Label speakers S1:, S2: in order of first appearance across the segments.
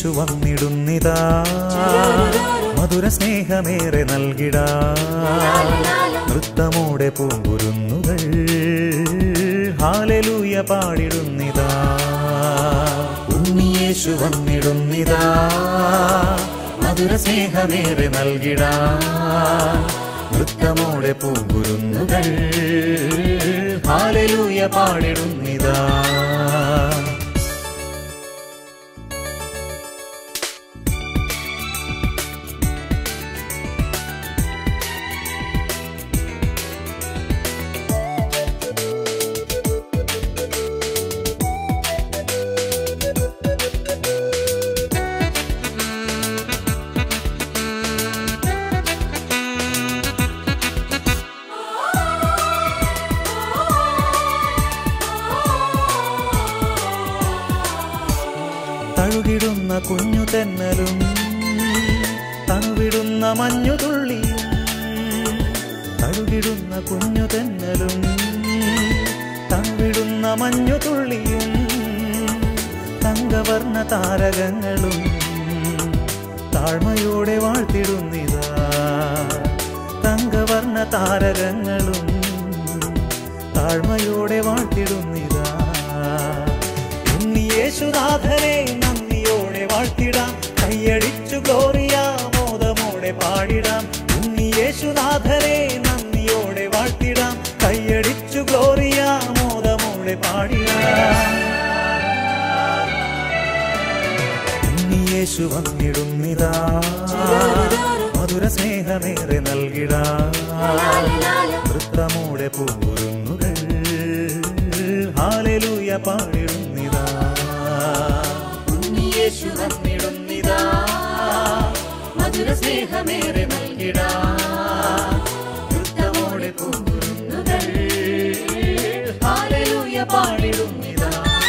S1: യേശു വന്നിടുന്നിതാ മധുര സ്നേഹമേറെ നൽകിടാ നൃത്തമോടെ പൂങ്കുരുന്നുകൾ hallelujah പാടിടുന്നിതാ ഉണ്ണിയേശു വന്നിടുന്നിതാ മധുര സ്നേഹമേറെ നൽകിടാ നൃത്തമോടെ പൂങ്കുരുന്നുകൾ hallelujah പാടിടുന്നിതാ തഴുകിടുന്ന കുഞ്ഞു തെന്നലും തണുവിടുന്ന മഞ്ഞു തുള്ളിയും തഴുകിടുന്ന കുഞ്ഞു തെന്നലും തണുവിടുന്ന മഞ്ഞു തുള്ളിയും തങ്കവർണ്ണ താരകങ്ങളും താഴ്മയോടെ വാഴ്ത്തിടുന്നിതാ തങ്കവർണ്ണ താരകങ്ങളും താഴ്മയോടെ വാഴ്ത്തിടുന്നിതാ ഉണ്ണിയേശുനാഥനെ നന്ദിയോടെ വാഴ്ത്തിടാം കൈയടിച്ചു ഗ്ലോറിയ മോദമോടെ പാടിടാം ഉണ്ണിയേശുനാഥനെ നന്ദിയോടെ വാഴ്ത്തിടാം കൈയടിച്ചു ഗ്ലോറിയ മോദമോടെ പാടിടാം ഉണ്ണിയേശു വന്നിടുന്നിതാ മധുര സ്നേഹമേറെ നൽകിടാ നൃത്തമോടെ പൂങ്കുരുന്നുകൾ ഹാലലൂയ പാടിടുന്നിതാ ഉണ്ണിയേശു വന്നിടുന്നിതാ മധുര സ്നേഹമേറെ നൽകിടാ നൃത്തമോടെ പൂങ്കുരുന്നുകൾ ഹാലലൂയ പാടിടുന്നിതാ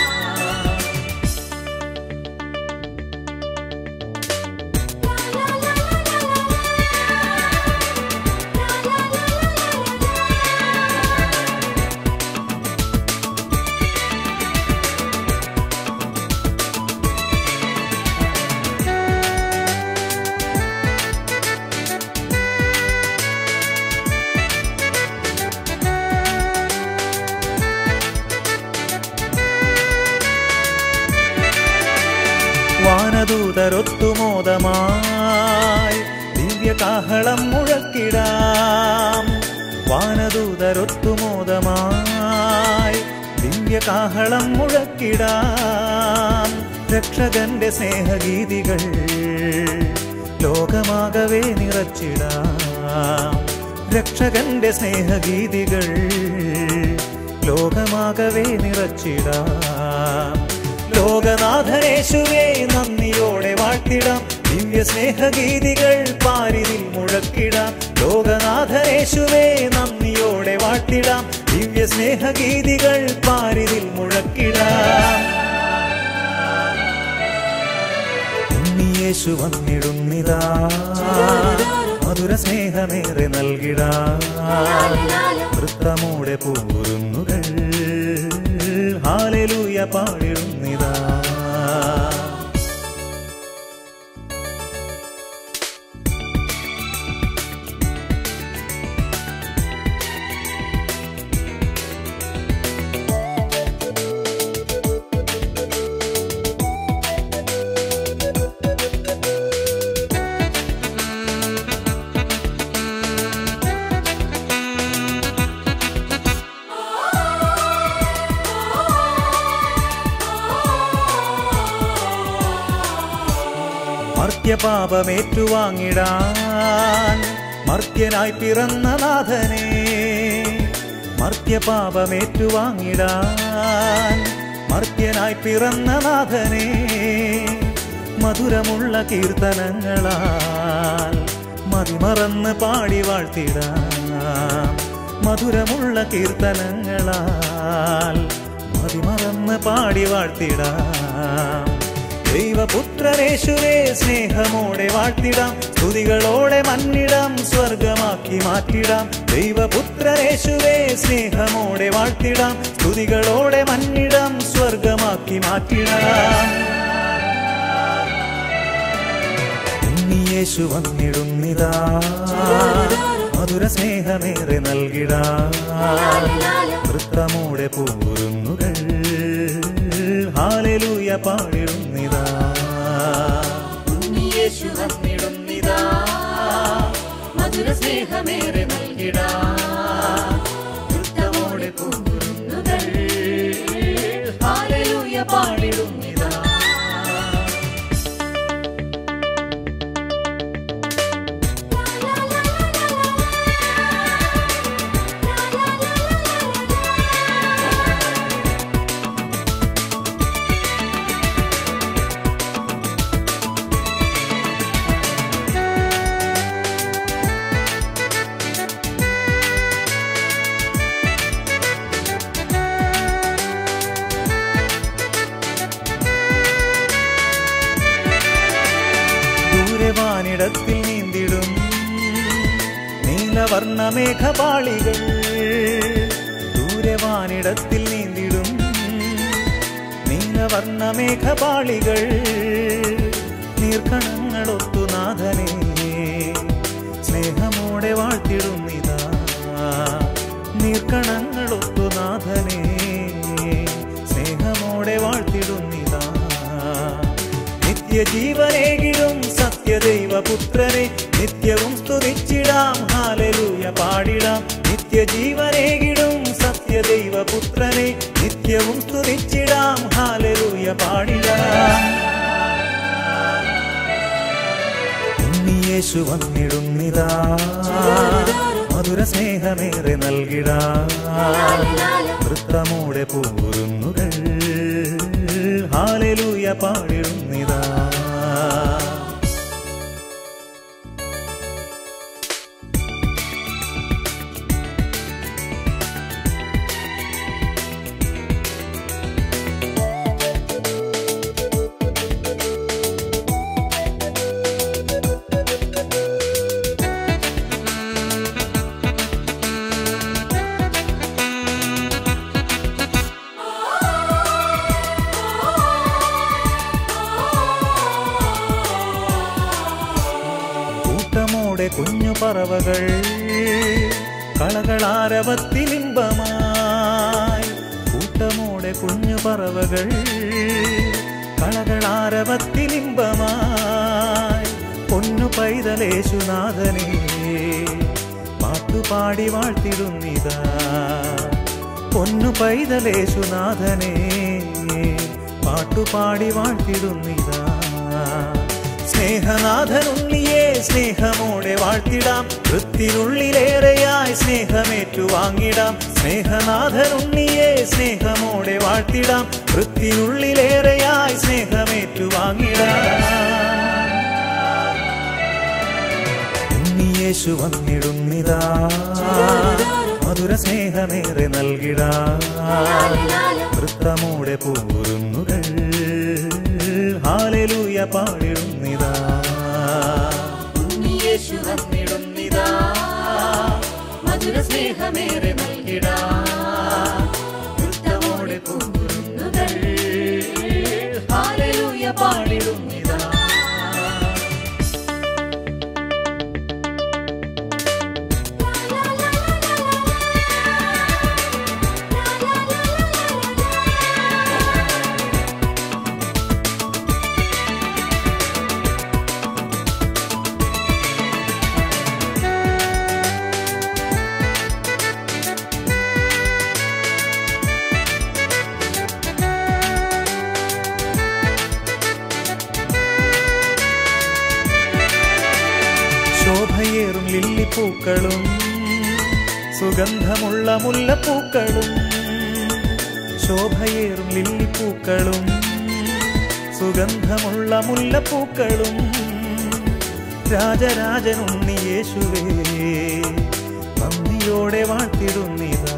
S1: വാനദൂതരൊത്തുമോദമായി ദിവ്യകാഹളം മുഴക്കിടാം വാനദൂതരൊത്തുമോദമായി ദിവ്യകാഹളം മുഴക്കിടാം രക്ഷകന്റെ സ്നേഹഗീതികൾ ലോകമാകവേ നിറച്ചിടാം രക്ഷകന്റെ സ്നേഹഗീതികൾ ലോകമാകവേ നിറച്ചിടാം ലോകനാഥനേശുവേ നന്ദിയോടെ വാഴ്ത്തിടാം ദിവ്യ സ്നേഹഗീതികൾ പാരിതിൽ മുഴക്കിടാം ലോകനാഥനേശുവേ നന്ദിയോടെ വാഴ്ത്തിടാം ദിവ്യ സ്നേഹഗീതികൾ പാരിതിൽ മുഴക്കിടാം ഉണ്ണിയേശു വന്നിടുന്നിതാ മധുര സ്നേഹമേറെ നൽകിടാ നൃത്തമോടെ പൂരുന്നുകൾ ഹാലലൂയ പാടിടുന്നിതാ മർത്യപാപമേറ്റുവാങ്ങിടാൻ മർത്യനായി പിറന്ന നാഥനെ മർത്യപാപമേറ്റുവാങ്ങിടാൻ മർത്യനായി പിറന്ന നാഥനെ മധുരമുള്ള കീർത്തനങ്ങളാൽ മതിമറന്ന് പാടി വാഴ്ത്തിടാം മധുരമുള്ള കീർത്തനങ്ങളാൽ മതിമറന്ന് പാടി വാഴ്ത്തിടാം ദൈവപുത്രനേശുവേ സ്നേഹമോടെ വാഴ്ത്തിടാം സ്തുതികളോടെ മന്നിടാം സ്വർഗമാക്കി മാറ്റിടാം ദൈവപുത്രനേശുവേ സ്നേഹമോടെ വാഴ്ത്തിടാം സ്തുതികളോടെ മന്നിടാം സ്വർഗമാക്കി മാറ്റിടാം ഉണ്ണിയേശു വന്നിടുന്നിതാ മധുര സ്നേഹമേറെ നൽകിടാ നൃത്തമോടെ പൂരുന്നുകൾ ഹാലലൂയ പാടിടുന്നിതാ
S2: ഉണ്ണിയേശു വന്നിടുന്നിതാ മധുര സ്നേഹമേറെ നൽകിടാ നൃത്തമോടെ പൂങ്കുരുന്നുകൾ ഹാലലൂയ പാടിടുന്നിതാ
S1: ദൂരെ വാനിടത്തിൽ നീന്തിടും നീലവർണ്ണ മേഘപാളികൾ ദൂരെ വാനിടത്തിൽ നീന്തിടും നീലവർണ്ണ മേഘപാളികൾ നീർക്കണങ്ങളൊത്തു നാഥനെ സ്നേഹമോടെ വാഴ്ത്തിടുന്നിതാ നീർക്കണങ്ങളൊത്തു നാഥനെ സ്നേഹമോടെ വാഴ്ത്തിടുന്നിതാ നിത്യജീവനേകിടും സത്യദൈവപുത്രനെ നിത്യവും സ്തുതിച്ചിടാം ഹാലലൂയ പാടിടാം നിത്യജീവനേകിടും സത്യദൈവപുത്രനെ നിത്യവും സ്തുതിച്ചിടാം ഹാലലൂയ പാടിടാം ഉണ്ണിയേശു വന്നിടുന്നിതാ മധുര സ്നേഹമേറെ നൽകിടാ നൃത്തമോടെ പൂരുന്നുകൾ ഹാലലൂയ പാടിടുന്നിതാ കൂട്ടമോടെ കുഞ്ഞു പറവകൾ കളകളാരവത്തിലിമ്പമായി കൂട്ടമോടെ കുഞ്ഞു പറവകൾ കളകളാരവത്തിലിമ്പമായി പൊന്നു പൈതലേശുനാഥനെ പാട്ടുപാടി വാഴ്ത്തിടുന്നിതാ പൊന്നു പൈതലേശുനാഥനെ പാട്ടുപാടി വാഴ്ത്തിടുന്നിതാ സ്നേഹനാഥനുണ്ണിയെ സ്നേഹമോടെ വാഴ്ത്തിടാം വൃത്തിനുള്ളിലേറെയായി സ്നേഹമേറ്റുവാങ്ങിടാം സ്നേഹനാഥനുണ്ണിയെ സ്നേഹമോടെ വാഴ്ത്തിടാം വൃത്തിനുള്ളിലേറെയായി സ്നേഹമേറ്റുവാങ്ങിടാം ഉണ്ണിയേശു വന്നിടുന്നിതാ മധുര സ്നേഹമേറെ നൽകിടാ നൃത്തമോടെ പൂരുന്നുകൾ ഹാലലൂയ പാടിടുന്നിതാ
S2: ഉണ്ണിയേശു വന്നിടുന്നിതാ മധുര സ്നേഹമേറെ നൽകിടാ നൃത്തമോടെ പൂങ്കുരുന്നുകൾ ഹാലലൂയ പാടിടുന്നിതാ
S1: ശോഭയേറും ലില്ലിപ്പൂക്കളും സുഗന്ധമുള്ള മുല്ലപ്പൂക്കളും ശോഭയേറും ലില്ലിപ്പൂക്കളും സുഗന്ധമുള്ള മുല്ലപ്പൂക്കളും രാജരാജനുണ്ണി യേശുവേ നന്ദിയോടെ വാഴ്ത്തിടുന്നിതാ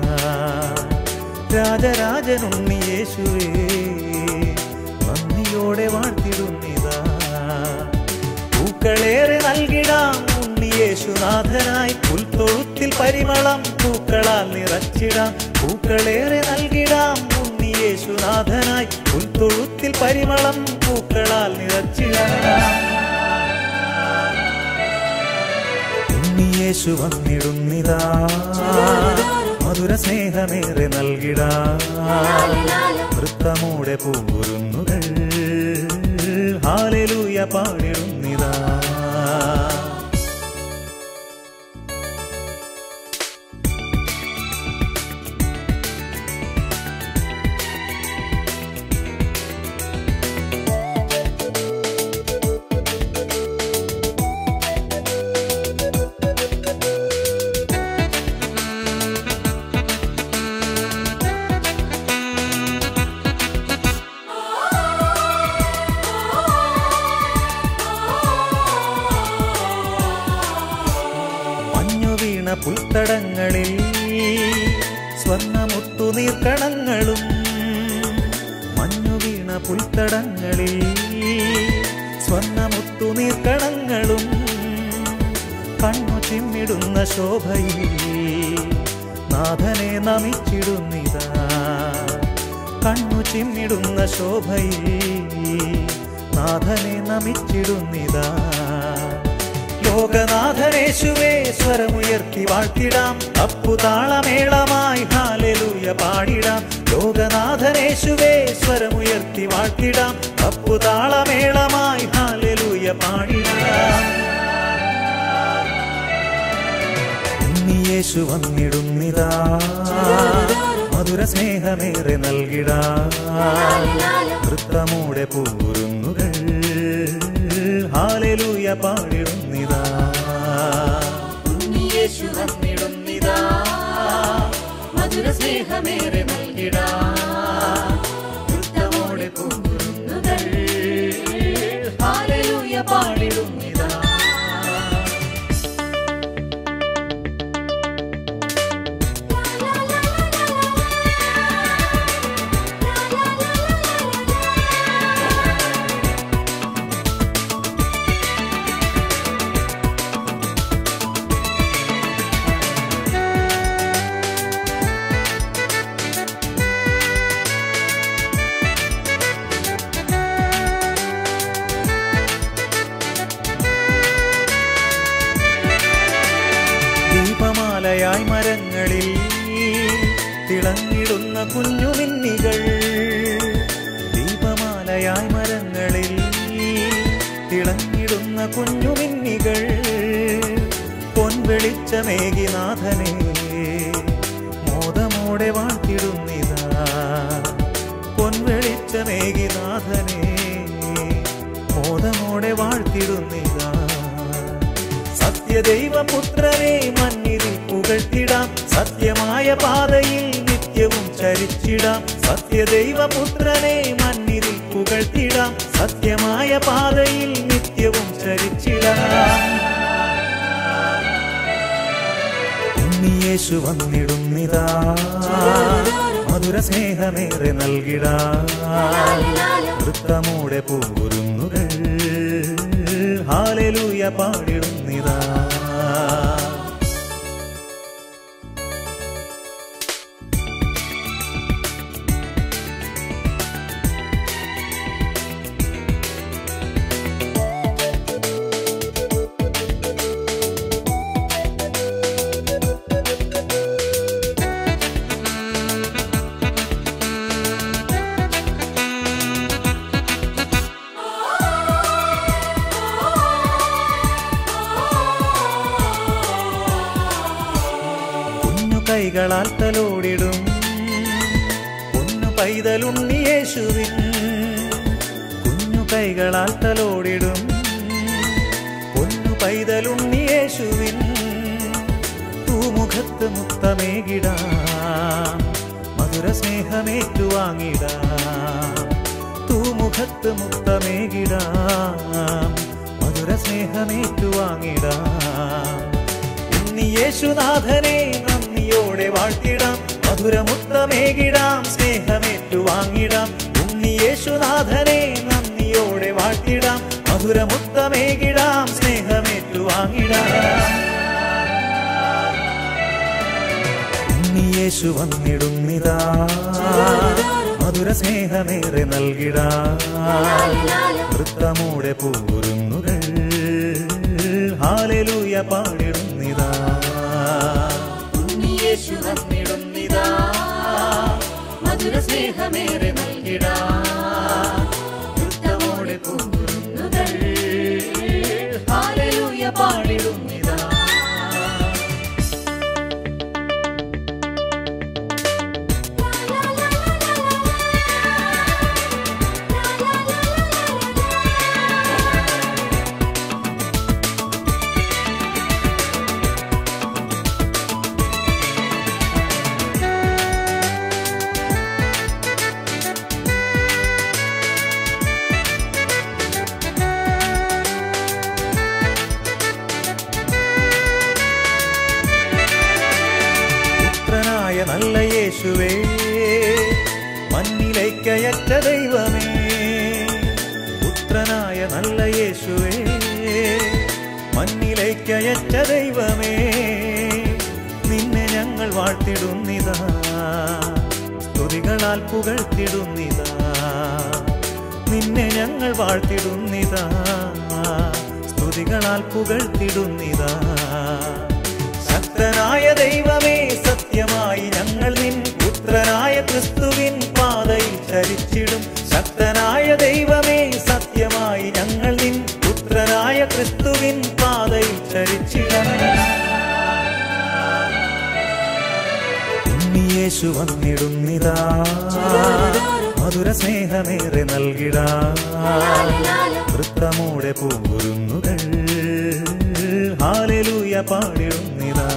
S1: രാജരാജനുണ്ണി യേശുവേ നന്ദിയോടെ വാഴ്ത്തിടുന്നിതാ പൂക്കളേറെ നൽകിടാം ഉണ്ണിയേശുനാഥനായി പുൽത്തൊഴുത്തിൽ പരിമളം പൂക്കളാൽ നിറച്ചിടാം പൂക്കളേറെ നൽകിടാം ഉണ്ണിയേശുനാഥനായി പുൽത്തൊഴുത്തിൽ പരിമളം പൂക്കളാൽ നിറച്ചിടാം യേശു വന്നിടുന്നിതാ മധുര സ്നേഹമേറെ നൽകിടാ നൃത്തമൂടെ പൂരുന്നുകൾ ഹാലലൂയ പാടിടുന്നിതാ മഞ്ഞു വീണ പുൽത്തടങ്ങളിൽ സ്വർണ്ണമുത്തു നീർക്കണങ്ങളും മഞ്ഞു വീണ പുൽത്തടങ്ങളിൽ സ്വർണ്ണമുത്തു നീർക്കണങ്ങളും കണ്ണു ചിമ്മിടുന്ന ശോഭയിൽ നാഥനെ നമിച്ചിടുന്നിതാ കണ്ണു ചിമ്മിടുന്ന ശോഭയിൽ നാഥനെ നമിച്ചിടുന്നിതാ ലോകനാഥനേശുവേ സ്വരമുയർത്തി വാഴ്ത്തിടാം അപ്പുതാളമേളമായി ഹാലലൂയ പാടിടാം ലോകനാഥനേശുവേ സ്വരമുയർത്തി വാഴ്ത്തിടാം അപ്പുതാളമേളമായി ഹാലലൂയ പാടിടാം ഉണ്ണിയേശു വന്നിടുന്നിതാ മധുര സ്നേഹമേറെ നൽകിടാ നൃത്തമൂടെ പൂരുന്നുകൾ ഹാലലൂയ പാടിടുന്നിതാ
S2: ഉണ്ണിയേശു വന്നിടുന്നിതാ മധുര സ്നേഹമേറെ നൽകിടാ നൃത്തമോടെ കുമ്പുരുന്നുകൾ ഹാലലൂയ പാടിടുന്നിതാ
S1: ദീപമാലയായി മരങ്ങളിൽ തിളങ്ങിടുന്ന കുഞ്ഞുമിന്നികൾ ദീപമാലയായി മരങ്ങളിൽ തിളങ്ങിടുന്ന കുഞ്ഞുമിന്നികൾ പൊൻവെളിച്ചമേകി നാഥനെ മോദമോടെ വാഴ്ത്തിടുന്നിതാ പൊൻവെളിച്ചമേകി നാഥനെ മോദമോടെ വാഴ്ത്തിടുന്നിതാ സത്യദൈവപുത്രനെ മന്നിതിൽ പുകഴ്ത്തിടാം സത്യമായ പാതയിൽ നിത്യവും ചരിച്ചിടാം സത്യദൈവപുത്രനെ മന്നിതിൽ പുകഴ്ത്തിടാം സത്യമായ പാതയിൽ നിത്യവും ചരിച്ചിടാം ഉണ്ണിയേശു വന്നിടുന്നിതാ മധുര സ്നേഹമേറെ നൽകിടാ നൃത്തമൂടെ പൂരുന്നുകൾ ഹാലലൂയ പാടിടുന്നിതാ കുഞ്ഞു കൈകളാൽ തലോടിടും കുഞ്ഞു പൈതലുണ്ണിയേശുവിൻ കുഞ്ഞു കൈകളാൽ തലോടിടും കുഞ്ഞു പൈതലുണ്ണിയേശുവിൻ തൂമുഖത്ത് മുത്തമേകിടാം മധുര സ്നേഹമേറ്റുവാങ്ങിടാം തൂമുഖത്ത് മുത്തമേകിടാം മധുര സ്നേഹമേറ്റുവാങ്ങിടാം ഉണ്ണിയേശുനാഥനെ നന്ദിയോടെ വാഴ്ത്തിടാം മധുരമുത്തമേകിടാം സ്നേഹമേറ്റുവാങ്ങിടാം ഉണ്ണിയേശുനാഥനെ നന്ദിയോടെ വാഴ്ത്തിടാം മധുരമുത്തമേകിടാം സ്നേഹമേറ്റുവാങ്ങിടാം ഉണ്ണിയേശു വന്നിടുന്നിതാ മധുര സ്നേഹമേറെ നൽകിടാ നൃത്തമൂടെ പൂരുന്നുകൾ ഹാലലൂയ പാടിടുന്നിതാ
S2: യേശു വന്നിടുന്നിതാ മധുര സ്നേഹമേറെ നൽകിടാ നൃത്തമോടെ പൂങ്കുരുന്നുകൾ ഹാലലൂയ പാടിടുന്നിതാ
S1: പുത്രനായ നല്ല യേശുവേ മണ്ണിലേക്കയറ്റ ദൈവമേ പുത്രനായ നല്ല യേശുവേ മണ്ണിലേക്കയറ്റ ദൈവമേ നിന്നെ ഞങ്ങൾ വാഴ്ത്തിടുന്നിതാ സ്തുതികളാൽ പുകഴ്ത്തിടുന്നിതാ നിന്നെ ഞങ്ങൾ വാഴ്ത്തിടുന്നിതാ സ്തുതികളാൽ പുകഴ്ത്തിടുന്നിതാ ശക്തനായ ദൈവമേ സത്യമായി ഞങ്ങൾ നിൻ പുത്രനായ ക്രിസ്തുവിൻ പാതയിൽ ചരിച്ചിടും ശക്തനായ ദൈവമേ സത്യമായി ഞങ്ങൾ നിൻ പുത്രനായ ക്രിസ്തുവിൻ പാതയിൽ ചരിച്ചിടം ഉണ്ണിയേശു വന്നിടുന്നിതാ മധുര സ്നേഹമേറെ നൽകിടാ വൃത്തമൂടെ പൂങ്കുരുന്നുകൾ ഹാലലൂയ പാടിടുന്നിതാ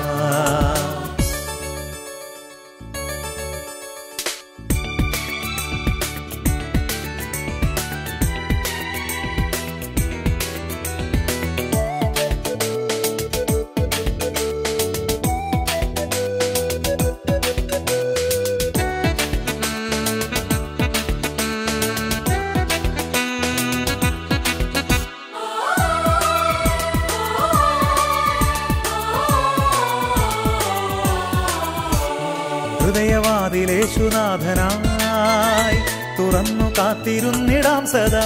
S1: ഹൃദയവാതിലേശുനാഥനായി തുറന്നു കാത്തിരുന്നിടാം സദാ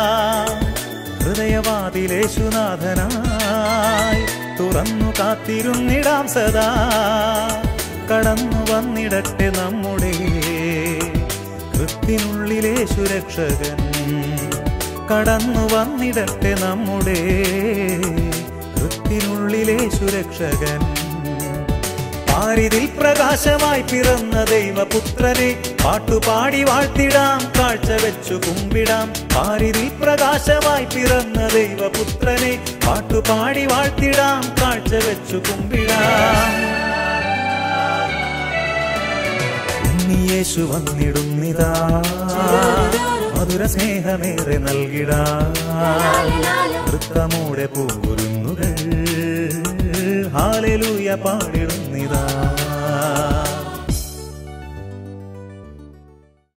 S1: ഹൃദയവാതിലേശുനാഥനായി തുറന്നു കാത്തിരുന്നിടാം സദാ കടന്നു വന്നിടട്ടെ നമ്മുടെ കൃത്തിനുള്ളിലെ സുരക്ഷകൻ കടന്നു വന്നിടട്ടെ നമ്മുടെ കൃത്തിനുള്ളിലെ സുരക്ഷകൻ പാരിതിൽ പ്രകാശമായി പിറന്ന ദൈവപുത്രനെ പാട്ടുപാടി വാഴ്ത്തിടാം കാഴ്ച വെച്ചു കുമ്പിടാം പാരിതിൽ പ്രകാശമായി പിറന്ന ദൈവപുത്രനെ പാട്ടുപാടി വാഴ്ത്തിടാം കാഴ്ച വെച്ചു കുമ്പിടാം ഉണ്ണിയേശു വന്നിടുന്നിതാ മധുര സ്നേഹമേറെ നൽകിടാ വൃത്തമൂടെ പൂങ്കുരുന്നുകൾ ഹാലലൂയ പാടിടുന്നിതാ